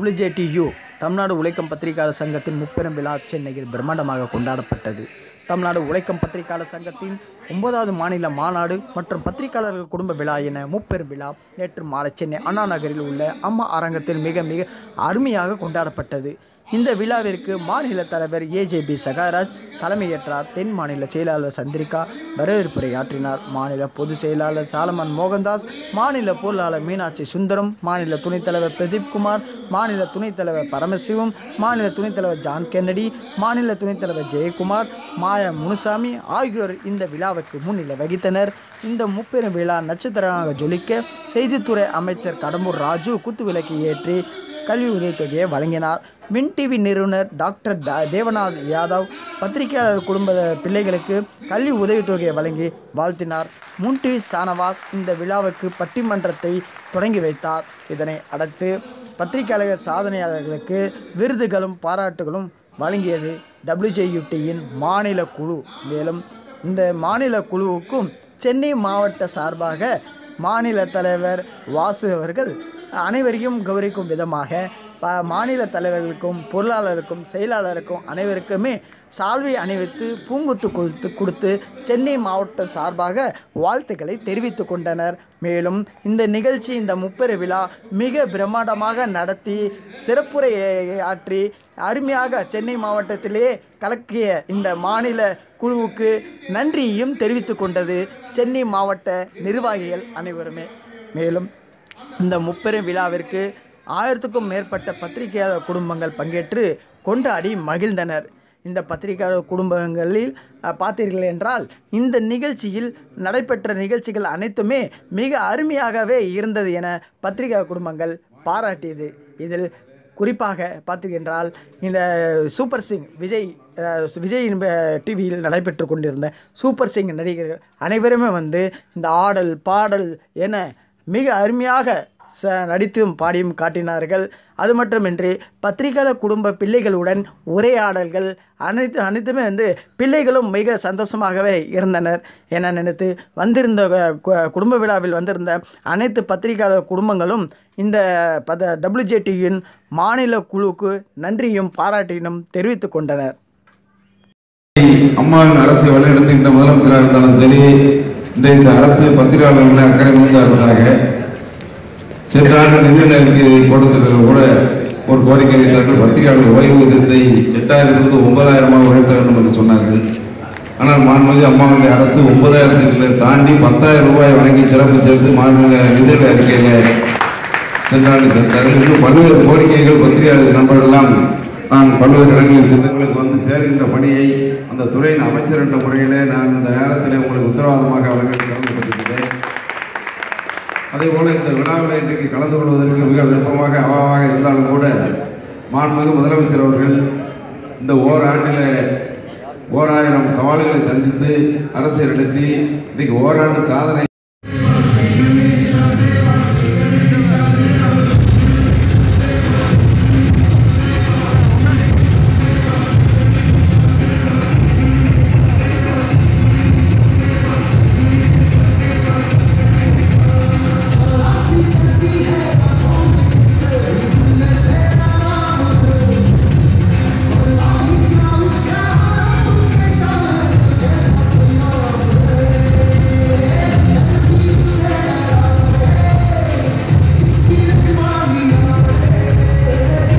டபிள்யூஜேடியு தமிழ்நாடு உழைக்கும் பத்திரிகையாளர் சங்கத்தின் முப்பெரும் விழா சென்னையில் பிரம்மாண்டமாக கொண்டாடப்பட்டது தமிழ்நாடு உழைக்கும் பத்திரிகையாளர் சங்கத்தின் ஒன்பதாவது மாநில மாநாடு மற்றும் பத்திரிகையாளர்கள் குடும்ப விழா என முப்பெரும் விழா நேற்று மாலை சென்னை அண்ணா நகரில் உள்ள அம்மா அரங்கத்தில் மிக மிக அருமையாக கொண்டாடப்பட்டது இந்த விழாவிற்கு மாநில தலைவர் ஏஜேபி சகாராஜ் தலைமையேற்றார் தென் மாநில செயலாளர் சந்திரிகா வரவேற்புரையாற்றினார் மாநில பொதுச் செயலாளர் சாலமன் மோகன்தாஸ் மாநில பொருளாளர் மீனாட்சி சுந்தரம் மாநில துணைத் தலைவர் பிரதீப் குமார் மாநில துணைத் தலைவர் பரமசிவம் மாநில துணைத் தலைவர் ஜான் கென்னடி மாநில துணைத் தலைவர் ஜெயக்குமார் மாயா முனுசாமி ஆகியோர் இந்த விழாவுக்கு முன்னிலை வகித்தனர் இந்த முப்பெரும் விழா நட்சத்திரமாக ஜொலிக்க செய்தித்துறை அமைச்சர் கடம்பூர் ராஜு குத்துவிளக்கு ஏற்றி கல்வி உதவித்தொகையை வழங்கினார் மின் டிவி நிறுவனர் டாக்டர் த தேவநாத் யாதவ் பத்திரிகையாளர் குடும்ப பிள்ளைகளுக்கு கல்வி உதவித்தொகையை வழங்கி வாழ்த்தினார் முன் டிவி சானவாஸ் இந்த விழாவுக்கு பட்டிமன்றத்தை தொடங்கி வைத்தார் இதனை அடுத்து பத்திரிகையாளர் சாதனையாளர்களுக்கு விருதுகளும் பாராட்டுகளும் வழங்கியது டபிள்யூஜேயுடியின் மாநில குழு மேலும் இந்த மாநில குழுவுக்கும் சென்னை மாவட்ட சார்பாக மாநில தலைவர் வாசு அவர்கள் அனைவரையும் கௌரவிக்கும் விதமாக ப மாநில தலைவர்களுக்கும் பொருளாளருக்கும் செயலாளருக்கும் அனைவருக்குமே சால்வை அணிவித்து பூங்குத்து கொடுத்து கொடுத்து சென்னை மாவட்ட சார்பாக வாழ்த்துக்களை தெரிவித்து கொண்டனர் மேலும் இந்த நிகழ்ச்சி இந்த முப்பெரு விழா மிக பிரம்மாண்டமாக நடத்தி சிறப்புரை ஆற்றி அருமையாக சென்னை மாவட்டத்திலே கலக்கிய இந்த மாநில குழுவுக்கு நன்றியையும் தெரிவித்து கொண்டது சென்னை மாவட்ட நிர்வாகிகள் அனைவருமே மேலும் இந்த முப்பெரும் விழாவிற்கு ஆயிரத்துக்கும் மேற்பட்ட பத்திரிகையாளர் குடும்பங்கள் பங்கேற்று கொண்டாடி மகிழ்ந்தனர் இந்த பத்திரிகையாளர் குடும்பங்களில் அஹ், பார்த்தீர்கள் என்றால் இந்த நிகழ்ச்சியில் நடைபெற்ற நிகழ்ச்சிகள் அனைத்துமே மிக அருமையாகவே இருந்தது என பத்திரிகை குடும்பங்கள் பாராட்டியது இதில் குறிப்பாக பார்த்தீர்கள் இந்த சூப்பர் சிங் விஜய் அஹ், விஜயின் டிவியில் நடைபெற்று கொண்டிருந்த சூப்பர் சிங் நடிகர்கள் அனைவருமே வந்து இந்த ஆடல் பாடல் என மிக அருமையாக ச நடித்தும் பாடியும் காட்டினார்கள் அது மட்டுமின்றி பத்திரிகையாளர் குடும்ப பிள்ளைகளுடன் உரையாடல்கள் அனைத்து அனைத்துமே வந்து பிள்ளைகளும் மிக சந்தோஷமாகவே இருந்தனர் என நினைத்து வந்திருந்த கு- கு- குடும்ப விழாவில் வந்திருந்த அனைத்து பத்திரிகையாளர் குடும்பங்களும் இந்த பத டபிள்யூஜேடியின் மாநில குழுவுக்கு நன்றியும் பாராட்டினும் தெரிவித்து கொண்டனர் அம்மாவின் அரசை வழிநடத்துகின்ற முதலமைச்சராக இருந்தாலும் சரி இந்த இந்த அரசு பத்திரிகையாளர்களை அக்கறை மிகுந்த அரசாக சென்ற ஆண்டு நிதி நெருக்கடி கொடுத்ததில் கூட ஒரு கோரிக்கை வைத்தார்கள் பத்திரிகையாளர் ஓய்வூதியத்தை எட்டாயிரத்திலிருந்து ஒன்பதாயிரமாக உயர்த்த வேண்டும் என்று சொன்னார்கள் ஆனால் மாண்புமிகு அம்மாவுடைய அரசு ஒன்பதாயிரத்துக்கு தாண்டி பத்தாயிரம் ரூபாய் வழங்கி சிறப்பு சேர்த்து மாநில நிதி அறிக்கையில சென்ற ஆண்டு சேர்த்தார்கள் இன்னும் பல்வேறு கோரிக்கைகள் பத்திரிகையாளர் நண்பர்களெல்லாம் நான் பல்வேறு இடங்களில் சென்றவர்களுக்கு வந்து சேர்கின்ற பணியை அந்த துறையின் அமைச்சர் என்ற முறையிலே நான் இந்த நேரத்தில் உங்களுக்கு உத்தரவாதமாக வழங்க கடமைப்பட்டிருக்கிறேன் அதே போல இந்த விழாவில் இன்றைக்கு கலந்து கொள்வதற்கு மிக விருப்பமாக அவாவாக இருந்தாலும் கூட மாண்புமிகு முதலமைச்சர் அவர்கள் இந்த ஓராண்டில் ஓராயிரம் சவால்களை சந்தித்து அரசை நடத்தி இன்றைக்கு ஓராண்டு சாதனை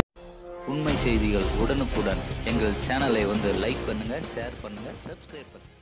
உண்மை செய்திகள் உடனுக்குடன் எங்கள் சேனலை வந்து லைக் பண்ணுங்கள் ஷேர் பண்ணுங்கள் சப்ஸ்கிரைப் பண்ணுங்கள்